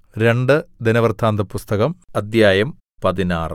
രണ്ട് ദിനവൃത്താന്തപുസ്തകം അദ്ധ്യായം പതിനാറ്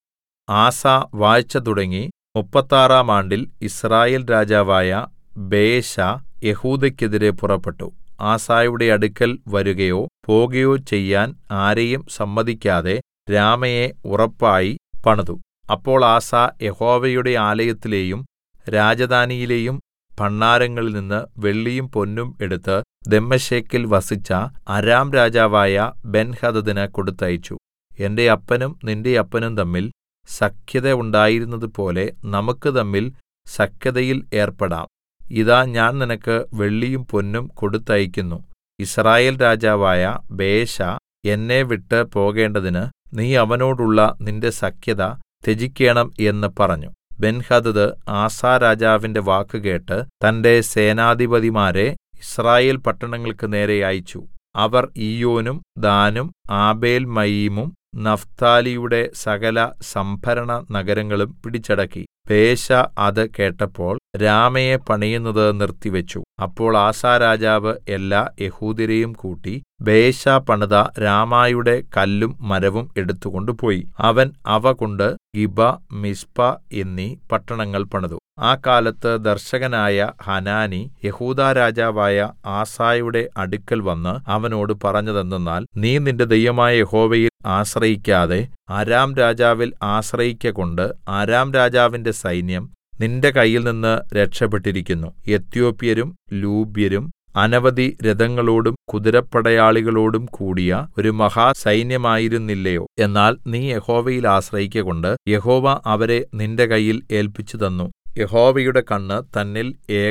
ആസാ വാഴ്ച തുടങ്ങി മുപ്പത്താറാം ആണ്ടിൽ യിസ്രായേൽ രാജാവായ ബയെശാ യെഹൂദെക്കെതിരെ പുറപ്പെട്ടു ആസയുടെ അടുക്കൽ വരുകയോ പോകയോ ചെയ്യാൻ ആരെയും സമ്മതിക്കാതെ രാമയെ ഉറപ്പായി പണിതു അപ്പോൾ ആസാ യഹോവയുടെ ആലയത്തിലെയും രാജധാനിയിലെയും ഭണ്ഡാരങ്ങളിൽനിന്ന് വെള്ളിയും പൊന്നും എടുത്ത് ദമ്മേശെക്കിൽ വസിച്ച അരാം രാജാവായ ബെൻഹദദിന് കൊടുത്തയച്ചു എന്റെ അപ്പനും നിന്റെ അപ്പനും തമ്മിൽ സഖ്യത ഉണ്ടായിരുന്നതുപോലെ നമുക്ക് തമ്മിൽ സഖ്യതയിൽ ഏർപ്പെടാം ഇതാ ഞാൻ നിനക്ക് വെള്ളിയും പൊന്നും കൊടുത്തയയ്ക്കുന്നു യിസ്രായേൽ രാജാവായ ബയെശാ എന്നെ വിട്ട് പോകേണ്ടതിന് നീ അവനോടുള്ള നിന്റെ സഖ്യത ത്യജിക്കേണം എന്ന് പറഞ്ഞു ബെൻഹദദ് ആസാ രാജാവിന്റെ വാക്ക് കേട്ട് തന്റെ സേനാധിപതിമാരെ യിസ്രായേൽ പട്ടണങ്ങൾക്ക് നേരെ അയച്ചു അവർ ഈയോനും ദാനും ആബേൽമയീമും നഫ്താലിയുടെ സകല സംഭരണ നഗരങ്ങളും പിടിച്ചടക്കി ബയെശാ അത് കേട്ടപ്പോൾ രാമയെ പണിയുന്നത് നിർത്തിവെച്ചു അപ്പോൾ ആസാ രാജാവ് എല്ലാ യെഹൂദ്യരെയും കൂട്ടി ബയെശാ പണിത രാമയുടെ കല്ലും മരവും എടുത്തുകൊണ്ടുപോയി അവൻ അവ കൊണ്ട് ഗിബ മിസ്പ എന്നീ പട്ടണങ്ങൾ പണിതു ആ കാലത്ത് ദർശകനായ ഹനാനി യെഹൂദാ രാജാവായ ആസായുടെ അടുക്കൽ വന്ന് അവനോട് പറഞ്ഞതെന്തെന്നാൽ നീ നിന്റെ ദൈവമായ യഹോവയിൽ ആശ്രയിക്കാതെ അരാം രാജാവിൽ ആശ്രയിക്കകൊണ്ട് അരാം രാജാവിന്റെ സൈന്യം നിന്റെ കയ്യിൽനിന്ന് രക്ഷപ്പെട്ടിരിക്കുന്നു എത്യോപ്യരും ലൂബ്യരും അനവധി രഥങ്ങളോടും കുതിരപ്പടയാളികളോടും കൂടിയ ഒരു മഹാസൈന്യമായിരുന്നില്ലയോ എന്നാൽ നീ യഹോവയിൽ ആശ്രയിക്കകൊണ്ട് യഹോവ അവരെ നിന്റെ കയ്യിൽ ഏല്പിച്ചുതന്നു യഹോവയുടെ കണ്ണ് തന്നിൽ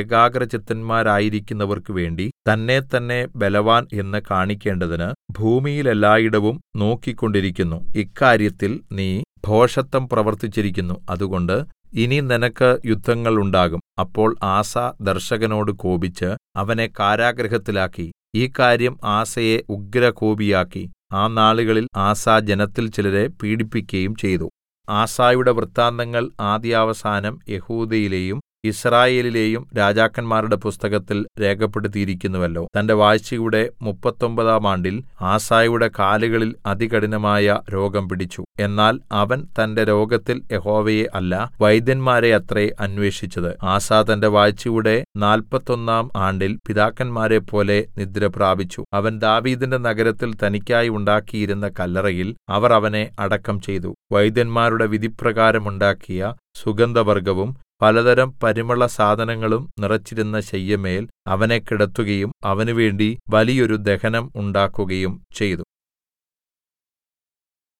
ഏകാഗ്രചിത്തന്മാരായിരിക്കുന്നവർക്കു വേണ്ടി തന്നെത്തന്നെ ബലവാൻ എന്ന് കാണിക്കേണ്ടതിന് ഭൂമിയിൽ എല്ലായിടവും നോക്കിക്കൊണ്ടിരിക്കുന്നു ഇക്കാര്യത്തിൽ നീ ഭോഷത്തം പ്രവർത്തിച്ചിരിക്കുന്നു അതുകൊണ്ട് ഇനി നിനക്ക് യുദ്ധങ്ങൾ ഉണ്ടാകും അപ്പോൾ ആസ ദർശകനോട് കോപിച്ച് അവനെ കാരാഗൃഹത്തിലാക്കി ഈ കാര്യം ആസയെ ഉഗ്രകോപിയാക്കി ആ നാളുകളിൽ ആസ ജനത്തിൽ ചിലരെ പീഡിപ്പിക്കയും ചെയ്തു ആസായുടെ വൃത്താന്തങ്ങൾ ആദ്യാവസാനം യഹൂദയിലെയും യിസ്രായേലിലെയും രാജാക്കന്മാരുടെ പുസ്തകത്തിൽ രേഖപ്പെടുത്തിയിരിക്കുന്നുവല്ലോ തന്റെ വാഴ്ചയുടെ മുപ്പത്തൊമ്പതാം ആണ്ടിൽ ആസായുടെ കാലുകളിൽ അതികഠിനമായ രോഗം പിടിച്ചു എന്നാൽ അവൻ തന്റെ രോഗത്തിൽ യഹോവയെ അല്ല വൈദ്യന്മാരെ അത്രേ അന്വേഷിച്ചത് ആസാ തന്റെ വാഴ്ചയുടെ നാൽപ്പത്തൊന്നാം ആണ്ടിൽ പിതാക്കന്മാരെ പോലെ നിദ്ര പ്രാപിച്ചു അവൻ ദാവീദിന്റെ നഗരത്തിൽ തനിക്കായി ഉണ്ടാക്കിയിരുന്ന കല്ലറയിൽ അവർ അവനെ അടക്കം ചെയ്തു വൈദ്യന്മാരുടെ വിധിപ്രകാരം ഉണ്ടാക്കിയ സുഗന്ധവർഗ്ഗവും പലതരം പരിമള സാധനങ്ങളും നിറച്ചിരുന്ന ശയ്യമേൽ അവനെ കിടത്തുകയും അവനുവേണ്ടി വലിയൊരു ദഹനം ഉണ്ടാക്കുകയും ചെയ്തു